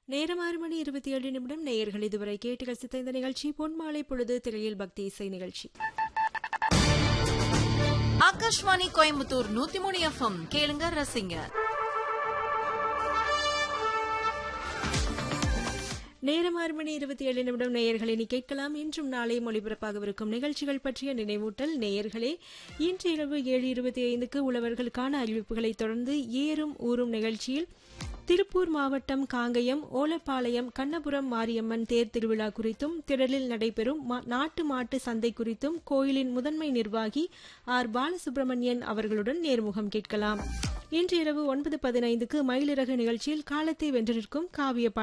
நேரம் ஆறு மணி இருபத்தி ஏழு நிமிடம் நேயர்கள் இதுவரை கேட்டு ரசித்த இந்த நிகழ்ச்சி பொன்மாலை பொழுது திரையில் பக்தி இசை நிகழ்ச்சி ஆகாஷ்வாணி கோயம்புத்தூர் நூத்தி மூணு எஃப்எம் கேளுங்க ரசிங்க நேரம் ஆறு மணி இருபத்தி ஏழு நிமிடம் நேயர்களை நீ கேட்கலாம் இன்றும் நாளை ஒளிபரப்பாகவிருக்கும் நிகழ்ச்சிகள் பற்றிய நினைவூட்டல் நேயர்களே இன்று இரவு ஏழு இருபத்தி ஐந்துக்கு உழவர்களுக்கான அறிவிப்புகளை தொடர்ந்து ஏறும் ஊறும் நிகழ்ச்சியில் திருப்பூர் மாவட்டம் காங்கயம் ஓலப்பாளையம் கண்ணபுரம் மாரியம்மன் தேர் திருவிழா குறித்தும் திடலில் நடைபெறும் மா- நாட்டு மாட்டு சந்தை குறித்தும் கோயிலின் முதன்மை நிர்வாகி ஆர் பாலசுப்ரமணியன் அவர்களுடன் நேர்முகம் கேட்கலாம் இன்று இரவு ஒன்பது பதினைந்துக்கு மயிலிறகு நிகழ்ச்சியில் காலத்தை வென்றிருக்கும் காவிய